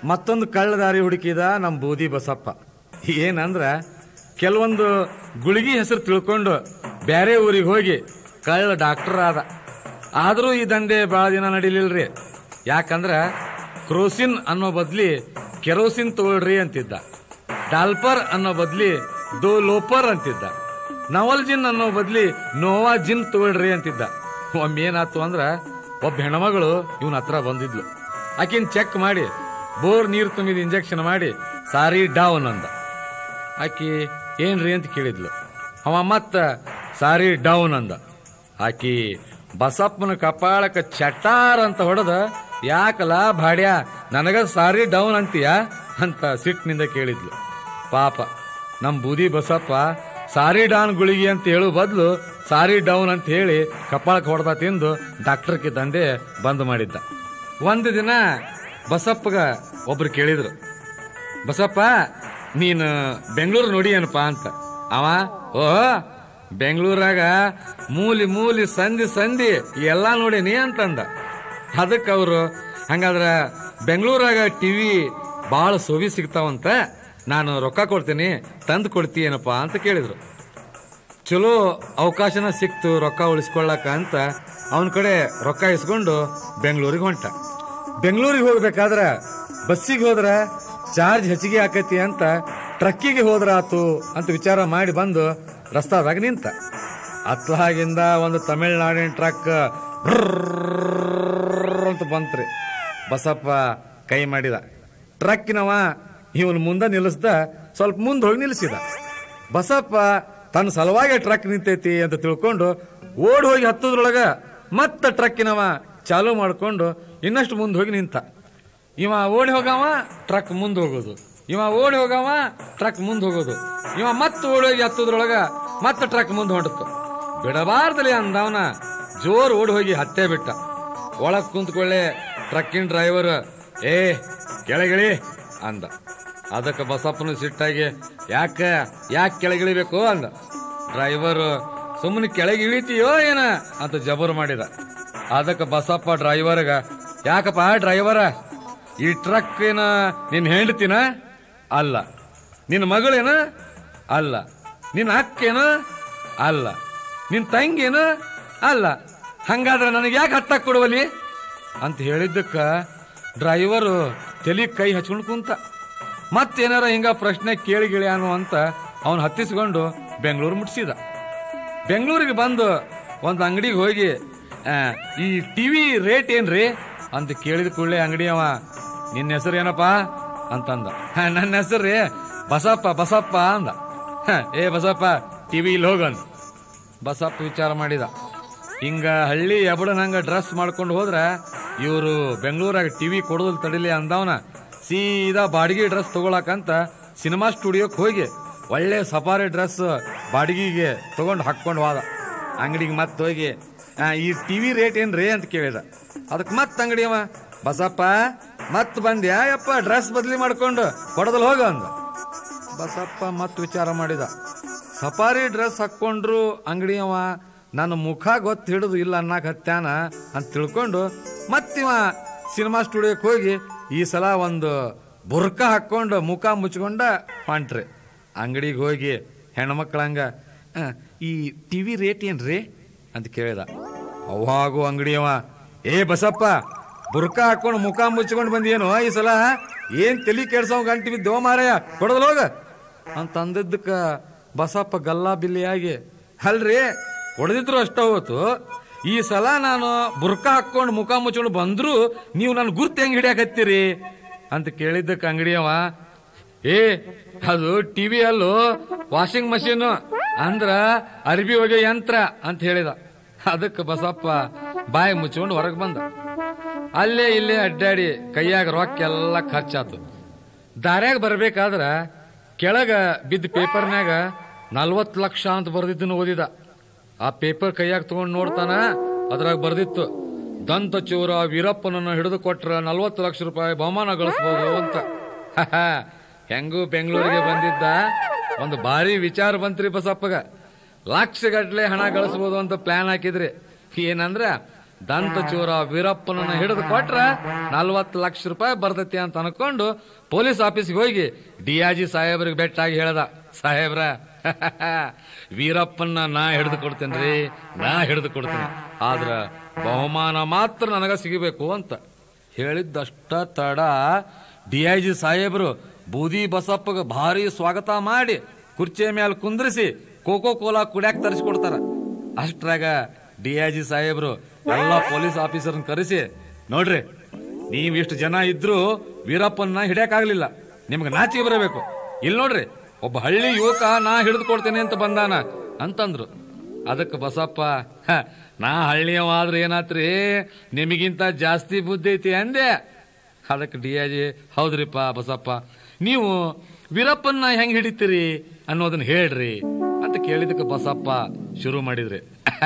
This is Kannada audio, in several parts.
ಮತ್ತೊಂದು ಕಳ್ಳ ದಾರಿ ಹುಡುಕಿದ ನಮ್ಮ ಬೂದಿ ಬಸಪ್ಪ ಏನಂದ್ರ ಕೆಲವೊಂದು ಗುಳಿಗಿ ಹೆಸರು ತಿಳ್ಕೊಂಡು ಬೇರೆ ಊರಿಗೆ ಹೋಗಿ ಕಳ್ಳ ಡಾಕ್ಟರ್ ಆದ ಆದರೂ ಈ ದಂಧೆ ಭಾಳ ದಿನ ನಡೀಲಿಲ್ರಿ ಯಾಕಂದ್ರ ಕ್ರೋಸಿನ್ ಅನ್ನೋ ಬದ್ಲಿ ಕೆರೋಸಿನ್ ತಗೊಳ್ರಿ ಅಂತಿದ್ದ ಡಾಲ್ಪರ್ ಅನ್ನೋ ಬದ್ಲಿ ದೋ ಲೋಪರ್ ಅಂತಿದ್ದ ನವಲ್ಜಿನ್ ಅನ್ನೋ ಬದ್ಲಿ ನೋವಾ ಜಿನ್ ತಗೊಳ್ರಿ ಅಂತಿದ್ದ ಒಮ್ಮೆ ಏನಾತು ಅಂದ್ರ ಒಬ್ಬ ಹೆಣ್ಮಗಳು ಇವನ ಹತ್ರ ಬಂದಿದ್ಲು ಆಕಿನ್ ಚೆಕ್ ಮಾಡಿ ಬೋರ್ ನೀರು ತುಂಬಿದ ಇಂಜೆಕ್ಷನ್ ಮಾಡಿ ಸಾರಿ ಡೌನ್ ಅಂದ ಆಕಿ ಏನ್ರಿ ಅಂತ ಕೇಳಿದ್ಲು ಅವ ಮತ್ತ ಸಾರಿ ಡೌನ್ ಅಂದ ಆಕಿ ಬಸಪ್ಪನ ಕಪಾಳಕ್ಕ ಚಟಾರ್ ಅಂತ ಹೊಡೆದ ಯಾಕಲ ಭಾಡ್ಯ ನನಗ ಸಾರಿ ಡೌನ್ ಅಂತೀಯ ಅಂತ ಸಿಟ್ಟಿನಿಂದ ಕೇಳಿದ್ಲು ಪಾಪ ನಮ್ ಬೂದಿ ಬಸಪ್ಪ ಸಾರಿ ಡಾನ್ ಗುಳಿಗೆ ಅಂತ ಹೇಳು ಬದಲು ಸಾರಿ ಡೌನ್ ಅಂತ ಹೇಳಿ ಕಪಾಳಕ್ಕೆ ಹೊಡೆದ ತಿಂದು ಡಾಕ್ಟರ್ಗೆ ದಂಧೆ ಬಂದ್ ಮಾಡಿದ್ದ ಒಂದು ದಿನ ಬಸಪ್ಪಗ ಒಬ್ರು ಕೇಳಿದ್ರು ಬಸಪ್ಪ ನೀನು ಬೆಂಗಳೂರು ನೋಡಿ ಏನಪ್ಪ ಅಂತ ಅವ ಓ ಬೆಂಗಳೂರಾಗ ಮೂಲಿ ಮೂಲಿ ಸಂಧಿ ಸಂಧಿ ಎಲ್ಲಾ ನೋಡೀನಿ ಅಂತಂದ ಅದಕ್ಕೆ ಅವರು ಹಂಗಾದ್ರ ಬೆಂಗಳೂರಾಗ ಟಿವಿ ಭಾಳ ಸೋವಿ ಸಿಗ್ತಾವಂತ ನಾನು ರೊಕ್ಕ ಕೊಡ್ತೀನಿ ತಂದು ಕೊಡ್ತೀಯೇನಪ್ಪ ಅಂತ ಕೇಳಿದ್ರು ಚಲೋ ಅವಕಾಶನ ಸಿಕ್ತು ರೊಕ್ಕ ಉಳಿಸ್ಕೊಳ್ಳಕ ಅಂತ ಅವನ ಕಡೆ ರೊಕ್ಕ ಇಸ್ಕೊಂಡು ಬೆಂಗಳೂರಿಗೆ ಹೊಂಟ ಬೆಂಗಳೂರಿಗೆ ಹೋಗ್ಬೇಕಾದ್ರ ಬಸ್ಸಿಗೆ ಹೋದ್ರ ಚಾರ್ಜ್ ಹೆಚ್ಚಿಗೆ ಆಕೈತಿ ಅಂತ ಟ್ರಕ್ಕಿಗೆ ಹೋದ್ರ ಆತು ಅಂತ ವಿಚಾರ ಮಾಡಿ ಬಂದು ರಸ್ತಾದಾಗ ನಿಂತ ಅತ್ಲಾಗಿಂದ ಒಂದು ತಮಿಳ್ನಾಡಿನ ಟ್ರಕ್ ಅಂತ ಬಂತ್ರಿ ಬಸಪ್ಪ ಕೈ ಮಾಡಿದ ಟ್ರಕ್ಕಿನವ ಇವನ್ ಮುಂದೆ ನಿಲ್ಲಿಸ್ದ ಸ್ವಲ್ಪ ಮುಂದೆ ಹೋಗಿ ನಿಲ್ಲಿಸಿದ ಬಸಪ್ಪ ತನ್ನ ಸಲುವಾಗಿ ಟ್ರಕ್ ನಿಂತೈತಿ ಅಂತ ತಿಳ್ಕೊಂಡು ಓಡ್ ಹೋಗಿ ಹತ್ತದ್ರೊಳಗ ಮತ್ತೆ ಟ್ರಕ್ಕಿನವ ಚಾಲು ಮಾಡ್ಕೊಂಡು ಇನ್ನಷ್ಟು ಮುಂದೆ ಹೋಗಿ ನಿಂತ ಇವ ಓಡಿ ಹೋಗವ ಟ್ರಕ್ ಮುಂದೆ ಹೋಗೋದು ಇವ ಓಡಿ ಹೋಗವ ಟ್ರಕ್ ಮುಂದೆ ಹೋಗೋದು ಇವ ಮತ್ತೆ ಓಡಿ ಹೋಗಿ ಹತ್ತದ್ರೊಳಗ ಮತ್ತೆ ಟ್ರಕ್ ಮುಂದೆ ಹೊಂಟತ್ತು ಬಿಡಬಾರ್ದಲ್ಲಿ ಅಂದವನ ಜೋರ್ ಓಡಿ ಹೋಗಿ ಹತ್ತೇ ಬಿಟ್ಟ ಒಳಗ್ ಕುಂತ್ಕೊಳ್ಳೆ ಟ್ರಕ್ಕಿನ ಡ್ರೈವರ್ ಏ ಕೆಳಗಿಳಿ ಅಂದ ಅದಕ್ಕೆ ಬಸಪ್ಪನ ಸಿಟ್ಟಾಗಿ ಯಾಕ ಯಾಕೆ ಕೆಳಗಿಳಿಬೇಕು ಅಂದ ಡ್ರೈವರ್ ಸುಮ್ಮನೆ ಕೆಳಗೆ ಇಳಿತೀಯೋ ಏನ ಅಂತ ಜಬರ್ ಮಾಡಿದ ಅದಕ್ಕೆ ಬಸಪ್ಪ ಡ್ರೈವರ್ಗ ಯಾಕಪ್ಪ ಡ್ರೈವರ ಈ ಟ್ರಕ್ ಏನ ನಿನ್ ಹೆಂಡತಿನ ಅಲ್ಲ ನಿನ್ನ ಮಗಳೇನ ಅಲ್ಲ ನಿನ್ನ ಅಕ್ಕೇನ ಅಲ್ಲ ನಿನ್ ತಂಗೇನ ಅಲ್ಲ ಹಂಗಾದ್ರೆ ನನಗೆ ಯಾಕೆ ಹತ್ತಾಕ್ ಕೊಡುವಲ್ಲಿ ಅಂತ ಹೇಳಿದ್ದಕ್ಕ ಡ್ರೈವರು ತಲಿ ಕೈ ಹಚ್ಕೊಂಡು ಕುಂತ ಮತ್ತೇನಾರ ಹಿಂಗ ಪ್ರಶ್ನೆ ಕೇಳಿ ಗಿಳಿಯಾನು ಅಂತ ಅವನು ಹತ್ತಿಸ್ಕೊಂಡು ಬೆಂಗಳೂರು ಮುಟ್ಸಿದ ಬೆಂಗಳೂರಿಗೆ ಬಂದು ಒಂದು ಅಂಗಡಿಗೆ ಹೋಗಿ ಆ, ಈ ಟಿವಿ ರೇಟ್ ಏನ್ರಿ ಅಂತ ಕೇಳಿದ ಕೂಡಲೇ ಅಂಗಡಿಯವ ನಿನ್ನ ಹೆಸರು ಏನಪ್ಪ ಅಂತಂದ "ಹ, ನನ್ನ ಹೆಸರು ರೀ ಬಸಪ್ಪ ಬಸಪ್ಪ ಅಂದ "ಹ, ಏ ಬಸಪ್ಪ ಟಿವಿ ಇಲ್ಲಿ ಹೋಗನ್ ಬಸಪ್ಪ ವಿಚಾರ ಮಾಡಿದ ಹಿಂಗ ಹಳ್ಳಿ ಎಬಡನಂಗ ಡ್ರೆಸ್ ಮಾಡ್ಕೊಂಡು ಹೋದ್ರ ಇವರು ಬೆಂಗಳೂರಾಗ ಟಿವಿ ಕೊಡೋದಿಲ್ಲ ತಡಿಲಿ ಅಂದವನ ಸೀದಾ ಬಾಡಿಗೆ ಡ್ರೆಸ್ ತಗೊಳಕಂತ ಸಿನಿಮಾ ಸ್ಟುಡಿಯೋಕ್ ಹೋಗಿ ಒಳ್ಳೆ ಸಫಾರಿ ಡ್ರೆಸ್ ಬಾಡಿಗೆಗೆ ತಗೊಂಡು ಹಾಕೊಂಡು ಹೋದ ಅಂಗಡಿಗೆ ಮತ್ತೆ ಹೋಗಿ "ಆ, ಈ ಟಿವಿ ರೇಟ್ ಏನ್ರಿ ಅಂತ ಕೇಳಿದ ಅದಕ್ಕೆ ಮತ್ತೆ ಅಂಗಡಿಯವ ಬಸಪ್ಪ ಮತ್ ಬಂದ್ಯಾ ಯಪ್ಪ ಡ್ರೆಸ್ ಬದಲಿ ಮಾಡ್ಕೊಂಡು ಕೊಡದಲ್ ಹೋಗ ಅಂದ ಬಸಪ್ಪ ಮತ್ ವಿಚಾರ ಮಾಡಿದ ಸಫಾರಿ ಡ್ರೆಸ್ ಹಾಕ್ಕೊಂಡ್ರು ಅಂಗಡಿಯವ ನನ್ನ ಮುಖ ಗೊತ್ತು ಹಿಡಿದು ಇಲ್ಲ ಅನ್ನಕ್ ಹತ್ಯಾನ ಅಂತ ತಿಳ್ಕೊಂಡು ಮತ್ತಿವ ಸಿನಿಮಾ ಸ್ಟುಡಿಯೋಕ್ಕೆ ಹೋಗಿ ಈ ಸಲ ಒಂದು ಬುರ್ಕ ಹಾಕೊಂಡು ಮುಖ ಮುಚ್ಕೊಂಡ ಹೊಂಟ್ರಿ ಅಂಗಡಿಗೆ ಹೋಗಿ ಹೆಣ್ಮಕ್ಳಂಗ "ಆ, ಈ ಟಿವಿ ರೇಟ್ ಏನ್ರಿ ಅಂತ ಕೇಳಿದ ಅವಾಗೂ ಅಂಗಡಿಯವ ಏ ಬಸಪ್ಪ ಬುರ್ಕ ಹಾಕೊಂಡು ಮುಖ ಮುಚ್ಕೊಂಡು ಬಂದೇನು ಈ ಸಲ ಏನ್ ತಲಿ ಕೆಡ್ಸೋ ಗಂಟು ಬಿದ್ದೋ ಮಾರಾಯ ಕೊಡದಲ್ ಹೋಗ ಅಂತ ಅಂದಿದ್ದಕ್ಕ ಬಸಪ್ಪ ಗಲ್ಲಾ ಬಿಲ್ಲಿಯಾಗಿ ಅಲ್ರಿ ಕೊಡದಿದ್ರು ಅಷ್ಟ ಹೋತು ಈ ಸಲ ನಾನು ಬುರ್ಕ ಹಾಕೊಂಡು ಮುಖ ಮುಚ್ಕೊಂಡು ಬಂದ್ರು ನೀವು ನನ್ನ ಗುರ್ತು ಹೆಂಗ್ ಹಿಡಿಯಾಕತ್ತೀರಿ ಅಂತ ಕೇಳಿದ್ದಕ್ಕೆ ಅಂಗಡಿಯವ ಏ ಅದು ಟಿವಿ ಅಲ್ಲೋ ವಾಷಿಂಗ್ ಮಷೀನ್ ಅಂದ್ರ ಅರ್ಬಿ ಒಗೆ ಯಂತ್ರ ಅಂತ ಹೇಳಿದ ಅದಕ್ಕೆ ಬಸಪ್ಪ ಬಾಯಿ ಮುಚ್ಕೊಂಡು ಹೊರಗೆ ಬಂದ ಅಲ್ಲೇ ಇಲ್ಲೇ ಅಡ್ಡಾಡಿ ಕೈಯಾಗ ರೊಕ್ಕ ಎಲ್ಲ ಖರ್ಚಾತು ದಾರ್ಯಾಗ ಬರ್ಬೇಕಾದ್ರ ಕೆಳಗ ಬಿದ್ದ ಪೇಪರ್ನ್ಯಾಗ ನಲ್ವತ್ತು ಲಕ್ಷ ಅಂತ ಬರ್ದಿದ್ದನ್ನು ಓದಿದ ಆ ಪೇಪರ್ ಕೈಯಾಗ ತಗೊಂಡ್ ನೋಡ್ತಾನ ಅದ್ರಾಗ ಬರ್ದಿತ್ತು ದಂತ ಚೋರ ವೀರಪ್ಪನನ್ನು ಹಿಡಿದು ಕೊಟ್ರ ನಲ್ವತ್ತು ಲಕ್ಷ ರೂಪಾಯಿ ಬಹುಮಾನ ಗಳಿಸ್ಬೋದು ಅಂತ ಹೆಂಗೂ ಬೆಂಗಳೂರಿಗೆ ಬಂದಿದ್ದ ಒಂದು ಭಾರಿ ವಿಚಾರ ಬಂತ್ರಿ ಬಸಪ್ಪಗ ಲಕ್ಷ ಗಟ್ಲೆ ಹಣ ಗಳಿಸ್ಬೋದು ಅಂತ ಪ್ಲಾನ್ ಹಾಕಿದ್ರಿ ಏನಂದ್ರ ದಂತಚೂರ ವೀರಪ್ಪನನ್ನ ಹಿಡಿದು ಕೊಟ್ರ ನಲ್ವತ್ತು ಲಕ್ಷ ರೂಪಾಯಿ ಬರ್ತೈತಿ ಅಂತ ಅನ್ಕೊಂಡು ಪೊಲೀಸ್ ಆಫೀಸ್ಗೆ ಹೋಗಿ ಡಿ ಐ ಜಿ ಸಾಹೇಬ್ರಿಗೆ ಬೆಟ್ಟಾಗಿ ಹೇಳ್ದ ಸಾಹೇಬ್ರ ವೀರಪ್ಪನ್ನ ನಾ ಹಿಡಿದು ಕೊಡ್ತೇನ್ರಿ ನಾ ಹಿಡಿದು ಕೊಡ್ತೀನಿ ಆದ್ರ ಬಹುಮಾನ ಮಾತ್ರ ನನಗ ಸಿಗಬೇಕು ಅಂತ ಹೇಳಿದ್ದಷ್ಟ ತಡ ಡಿ ಐ ಜಿ ಸಾಹೇಬರು ಬೂದಿ ಬಸಪ್ಪಗ ಭಾರಿ ಸ್ವಾಗತ ಮಾಡಿ ಕುರ್ಚಿಯ ಮೇಲೆ ಕುಂದ್ರಿಸಿ ಕೋಕೋ ಕೋಲಾ ಕುಡ್ಯಾಕ್ ತರಿಸ್ಕೊಡ್ತಾರ ಅಷ್ಟ್ರಾಗ ಡಿ ಐ ಜಿ ಸಾಹೇಬ್ರು ಎಲ್ಲ ಪೊಲೀಸ್ ಆಫೀಸರ್ನ ಕರೆಸಿ ನೋಡ್ರಿ ನೀವ್ ಇಷ್ಟು ಜನ ಇದ್ರು ವೀರಪ್ಪನ್ನ ಹಿಡಿಯಕ್ಕಾಗ್ಲಿಲ್ಲ ನಿಮ್ಗೆ ನಾಚಿಕೆ ಬರಬೇಕು ಇಲ್ಲಿ ನೋಡ್ರಿ ಒಬ್ಬ ಹಳ್ಳಿ ಯುವಕ ನಾ ಹಿಡಿದು ಕೊಡ್ತೇನೆ ಅಂತ ಬಂದಾನ ಅಂತಂದ್ರು ಅದಕ್ಕೆ ಬಸಪ್ಪ "ಹ, ನಾ ಹಳ್ಳಿಯವಾದ್ರೆ ಏನಾತ್ರಿ ನಿಮಗಿಂತ ಜಾಸ್ತಿ ಬುದ್ಧಿ ಐತಿ ಅಂದೆ ಅದಕ್ಕೆ ಡಿ ಐ ಜಿ ಹೌದ್ರಿಪ್ಪ ಬಸಪ್ಪ ನೀವು ವೀರಪ್ಪನ್ನ ಹೆಂಗ್ ಹಿಡಿತೀರಿ ಅನ್ನೋದನ್ನ ಹೇಳ್ರಿ ಅಂತ ಕೇಳಿದಕ್ಕೆ ಬಸಪ್ಪ ಶುರು ಮಾಡಿದ್ರಿ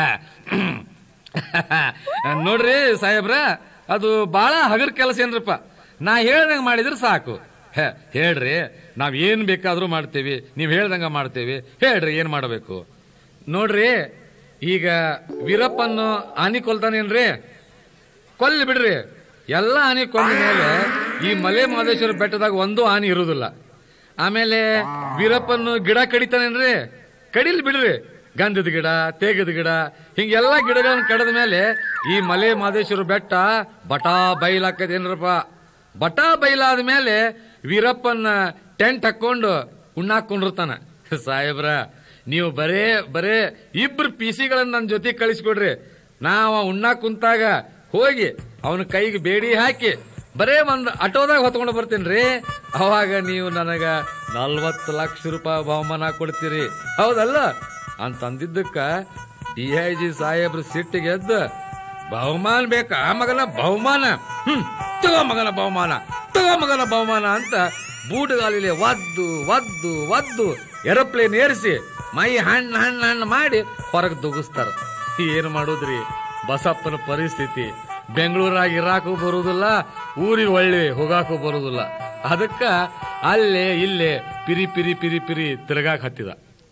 ನೋಡ್ರಿ ಸಾಹೇಬ್ರ ಅದು ಬಾಳ ಹಗರ್ ಕೆಲಸ ಏನ್ರಪ್ಪ ನಾ ಹೇಳ್ದಂಗ ಮಾಡಿದ್ರೆ ಸಾಕು ಹೇ, ಹೇಳ್ರಿ ನಾವ್ ಏನ್ ಬೇಕಾದ್ರೂ ಮಾಡ್ತೇವಿ ನೀವ್ ಹೇಳ್ದಂಗ ಮಾಡ್ತೇವಿ ಹೇಳ್ರಿ ಏನ್ ಮಾಡಬೇಕು ನೋಡ್ರಿ ಈಗ ವೀರಪ್ಪನ್ನು ಆನಿ ಕೊಲ್ತಾನೇನ್ರಿ ಕೊಲ್ಲಿ ಬಿಡ್ರಿ ಎಲ್ಲ ಆನೆ ಕೊಂದ ಮೇಲೆ ಈ ಮಲೆ ಮಹದೇಶ್ವರ ಬೆಟ್ಟದಾಗ ಒಂದು ಆನೆ ಇರುವುದಿಲ್ಲ ಆಮೇಲೆ ವೀರಪ್ಪನ್ನು ಗಿಡ ಕಡಿತಾನೇನ್ರಿ ಕಡಿಲ್ ಬಿಡ್ರಿ ಗಂಧದ ಗಿಡ ತೇಗದ ಗಿಡ ಹಿಂಗೆಲ್ಲ ಗಿಡಗಳನ್ನ ಕಡದ ಮೇಲೆ ಈ ಮಲೆ ಮಹದೇಶ್ವರ ಬೆಟ್ಟ ಬಟಾ ಬೈಲಾಕದೇನ್ರಪ್ಪ ಬಟಾ ಬೈಲಾದ ಮೇಲೆ ವೀರಪ್ಪನ ಟೆಂಟ್ ಹಾಕೊಂಡು ಉಣ್ಣಾಕೊಂಡಿರ್ತಾನ ಸಾಹೇಬ್ರ ನೀವು ಬರೇ ಬರೇ ಇಬ್ರು ಪಿಸಿಗಳನ್ನ ನನ್ನ ಜೊತೆ ಕಳಿಸ್ಕೊಡ್ರಿ ನಾವ ಉಣ್ಣಾಕ್ ಕುಂತಾಗ ಹೋಗಿ ಅವನ ಕೈಗೆ ಬೇಡಿ ಹಾಕಿ ಬರೇ ಒಂದ್ ಆಟೋದಾಗ ಹೊತ್ಕೊಂಡು ಬರ್ತೇನ್ರಿ ಅವಾಗ ನೀವು ನನಗ ನಲ್ವತ್ತು ಲಕ್ಷ ರೂಪಾಯಿ ಬಹುಮಾನ ಕೊಡ್ತೀರಿ ಹೌದಲ್ಲ ಅಂತಂದಿದ್ದಕ್ಕ ಡಿ ಐ ಜಿ ಸಾಹೇಬ್ರು ಸಿಟ್ಟಿಗೆ ಎದ್ದು ಬಹುಮಾನ ಬೇಕಾ ಮಗನ ಬಹುಮಾನ ಹ್ಮ್ ತಗೋ ಮಗನ ಬಹುಮಾನ ತಗೋ ಮಗನ ಬಹುಮಾನ ಅಂತ ಬೂಟುಗಾಲಿಲೆ ಒದ್ದು ಒದ್ದು ಒದ್ದು ಏರೋಪ್ಲೇನ್ ಏರಿಸಿ ಮೈ ಹಣ್ಣು ಹಣ್ಣು ಹಣ್ಣು ಮಾಡಿ ಹೊರಗೆ ದುಗಿಸ್ತಾರ ಏನು ಮಾಡೋದ್ರಿ ಬಸಪ್ಪನ ಪರಿಸ್ಥಿತಿ ಬೆಂಗಳೂರಾಗ ಇರಾಕು ಬರುವುದಿಲ್ಲ ಊರಿಗೆ ಒಳ್ಳೆ ಹೋಗಾಕು ಬರುವುದಿಲ್ಲ ಅದಕ್ಕ ಅಲ್ಲೇ ಇಲ್ಲೇ ಪಿರಿ ಪಿರಿ ಪಿರಿ ಪಿರಿ ತಿರ್ಗಾಕ್ ಹತ್ತಿದ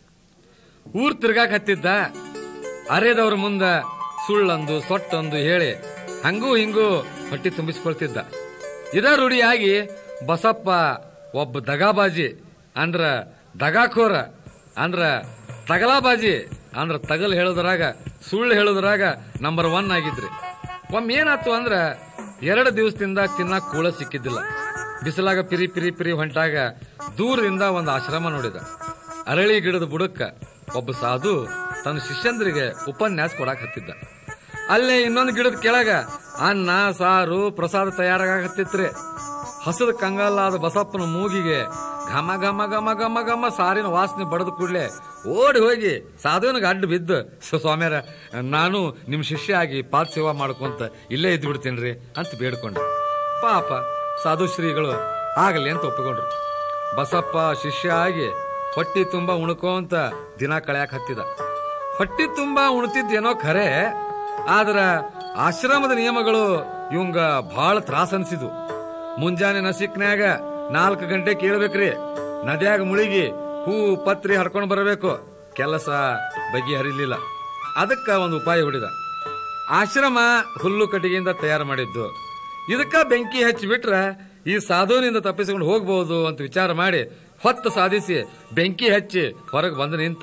ಊರ್ ತಿರ್ಗಾಕ್ ಹತ್ತಿದ್ದ ಅರೆದವ್ರ ಮುಂದ ಸುಳ್ಳಂದು ಸೊಟ್ಟೊಂದು ಹೇಳಿ ಹಂಗೂ ಹಿಂಗೂ ಹೊಟ್ಟಿ ತುಂಬಿಸ್ಕೊಳ್ತಿದ್ದ ಇದ ರೂಢಿಯಾಗಿ ಬಸಪ್ಪ ಒಬ್ಬ ದಗಾಬಾಜಿ ಅಂದ್ರ ದಗಾಖೋರ ಅಂದ್ರ ತಗಲಾಬಾಜಿ ಅಂದ್ರ ತಗಲ್ ಹೇಳೋದ್ರಾಗ ಸುಳ್ಳು ಹೇಳೋದ್ರಾಗ ನಂಬರ್ ಒನ್ ಆಗಿದ್ರಿ ಒಮ್ಮೆ ಏನಾತು ಅಂದ್ರ ಎರಡು ದಿವಸದಿಂದ ತಿನ್ನಕ್ ಕೂಳ ಸಿಕ್ಕಿದ್ದಿಲ್ಲ ಬಿಸಿಲಾಗ ಪಿರಿ ಪಿರಿ ಪಿರಿ ಹೊಂಟಾಗ ದೂರದಿಂದ ಒಂದು ಆಶ್ರಮ ನೋಡಿದ ಅರಳಿ ಗಿಡದ ಬುಡಕ್ಕ ಒಬ್ಬ ಸಾಧು ತನ್ನ ಶಿಷ್ಯಂದ್ರಿಗೆ ಉಪನ್ಯಾಸ ಕೊಡಾಕ್ ಹತ್ತಿದ್ದ ಅಲ್ಲೇ ಇನ್ನೊಂದು ಗಿಡದ ಕೆಳಗ ಅನ್ನ ಸಾರು ಪ್ರಸಾದ ತಯಾರಾಗತ್ತಿತ್ರಿ ಹಸದ ಕಂಗಾಲಾದ ಬಸಪ್ಪನ ಮೂಗಿಗೆ ಘಮ ಘಮ ಘಮ ಘಮ ಘಮ ಸಾರಿನ ವಾಸನೆ ಬಡದ ಕೂಡ್ಲೆ ಓಡಿ ಹೋಗಿ ಸಾಧುವಿನಿಗೆ ಅಡ್ಡ ಬಿದ್ದು "ಸ- ಸ್ವಾಮ್ಯಾರ ನಾನು ನಿಮ್ ಶಿಷ್ಯ ಆಗಿ ಪಾದ ಸೇವಾ ಮಾಡ್ಕೊಂತ ಇಲ್ಲೇ ಇದ್ದು ಬಿಡ್ತೇನ್ರಿ ಅಂತ ಬೇಡ್ಕೊಂಡ ಪಾಪ ಸಾಧು ಶ್ರೀಗಳು ಆಗಲಿ ಅಂತ ಒಪ್ಪಿಕೊಂಡ್ರು ಬಸಪ್ಪ ಶಿಷ್ಯ ಆಗಿ ಹೊಟ್ಟಿ ತುಂಬಾ ಉಣ್ಕೋಂತ ದಿನ ಕಳೆಯಕ್ ಹತ್ತಿದ ಹೊಟ್ಟಿ ತುಂಬಾ ಉಣ್ತಿದ್ದೇನೋ ಖರೆ ಆದ್ರ ಆಶ್ರಮದ ನಿಯಮಗಳು ಇವಂಗ ಬಹಳ ತ್ರಾಸ ಅನ್ಸಿದ್ವು ಮುಂಜಾನೆ ನಸಿಕ್ನ್ಯಾಗ ನಾಲ್ಕು ಗಂಟೆ ಕೇಳ್ಬೇಕ್ರಿ ನದ್ಯಾಗ ಮುಳುಗಿ ಹೂ ಪತ್ರಿ ಹರ್ಕೊಂಡು ಬರಬೇಕು ಕೆಲಸ ಬಗೆಹರಿಲಿಲ್ಲ ಅದಕ್ಕ ಒಂದು ಉಪಾಯ ಹೊಡಿದ ಆಶ್ರಮ ಹುಲ್ಲು ಕಟ್ಟಿಗೆಯಿಂದ ತಯಾರು ಮಾಡಿದ್ದು ಇದಕ್ಕ ಬೆಂಕಿ ಹಚ್ಚಿ ಬಿಟ್ರ ಈ ಸಾಧುವಿನಿಂದ ತಪ್ಪಿಸಿಕೊಂಡು ಹೋಗ್ಬಹುದು ಅಂತ ವಿಚಾರ ಮಾಡಿ ಹೊತ್ತು ಸಾಧಿಸಿ ಬೆಂಕಿ ಹಚ್ಚಿ ಹೊರಗೆ ಬಂದು ನಿಂತ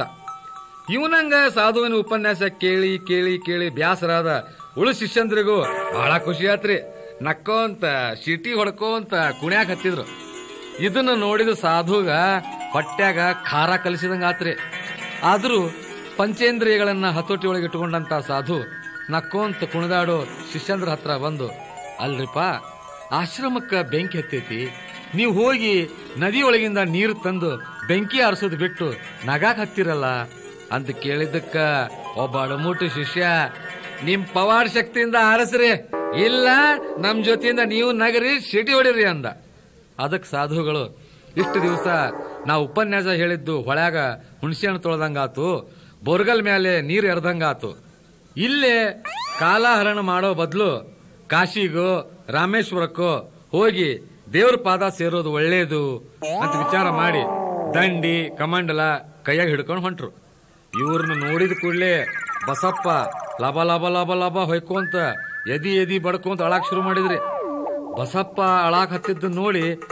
ಇವನಂಗ ಸಾಧುವಿನ ಉಪನ್ಯಾಸ ಕೇಳಿ ಕೇಳಿ ಕೇಳಿ ಬ್ಯಾಸರಾದ ಉಳು ಶಿಷ್ಯಂದ್ರಿಗೂ ಬಹಳ ಖುಷಿ ಆತ್ರಿ ನಕ್ಕೋಂತ ಶಿಟಿ ಹೊಡ್ಕೋಂತ ಕುಣ್ಯಾಕ್ ಹತ್ತಿದ್ರು ಇದನ್ನ ನೋಡಿದ ಸಾಧುಗ ಹೊಟ್ಯಾಗ ಖಾರ ಕಲಿಸಿದಂಗ ಆತ್ರಿ ಆದ್ರೂ ಪಂಚೇಂದ್ರಿಯಗಳನ್ನ ಹತೋಟಿ ಒಳಗೆ ಇಟ್ಟುಕೊಂಡಂತ ಸಾಧು ನಕ್ಕೋಂತ ಕುಣಿದಾಡೋ ಶಿಷ್ಯಂದ್ರ ಹತ್ರ ಬಂದು ಅಲ್ರಿಪ್ಪ ಆಶ್ರಮಕ್ಕ ಬೆಂಕಿ ಹತ್ತೈತಿ ನೀವು ಹೋಗಿ ನದಿಯೊಳಗಿಂದ ನೀರು ತಂದು ಬೆಂಕಿ ಆರಿಸೋದು ಬಿಟ್ಟು ನಗಾಕ್ ಹತ್ತಿರಲ್ಲ ಅಂತ ಕೇಳಿದ್ದಕ್ಕ ಒಬ್ಬ ಅಡಮೂಟು ಶಿಷ್ಯ ನಿಮ್ ಪವಾಡ ಶಕ್ತಿಯಿಂದ ಆರಿಸ್ರಿ ಇಲ್ಲ ನಮ್ ಜೊತೆಯಿಂದ ನೀವು ನಗರಿ ಸಿಟಿ ಹೊಡಿರಿ ಅಂದ ಅದಕ್ ಸಾಧುಗಳು ಇಷ್ಟು ದಿವಸ ನಾವು ಉಪನ್ಯಾಸ ಹೇಳಿದ್ದು ಹೊಳ್ಯಾಗ ಹುಣಸೆ ಹಣ್ಣು ತೊಳೆದಂಗಾತು ಬೋರ್ಗಲ್ ಮೇಲೆ ನೀರು ಎರೆದಂಗಾತು ಇಲ್ಲೇ ಕಾಲಹರಣ ಮಾಡೋ ಬದಲು ಕಾಶಿಗೋ ರಾಮೇಶ್ವರಕ್ಕೋ ಹೋಗಿ ದೇವ್ರ ಪಾದ ಸೇರೋದು ಒಳ್ಳೇದು ಅಂತ ವಿಚಾರ ಮಾಡಿ ದಂಡಿ ಕಮಂಡಲ ಕೈಯಾಗ ಹಿಡ್ಕೊಂಡು ಹೊಂಟ್ರು ಇವ್ರನ್ನ ನೋಡಿದ ಕೂಡಲೇ ಬಸಪ್ಪ ಲಬ ಲಬ ಲಬ ಲಬ ಹೊಯ್ಕೊಂತ ಎದಿ ಎದಿ ಬಡ್ಕೊಂತ ಅಳಾಕ್ ಶುರು ಮಾಡಿದ್ರಿ ಬಸಪ್ಪ ಅಳಾಕ್ ಹತ್ತಿದ್ದು ನೋಡಿ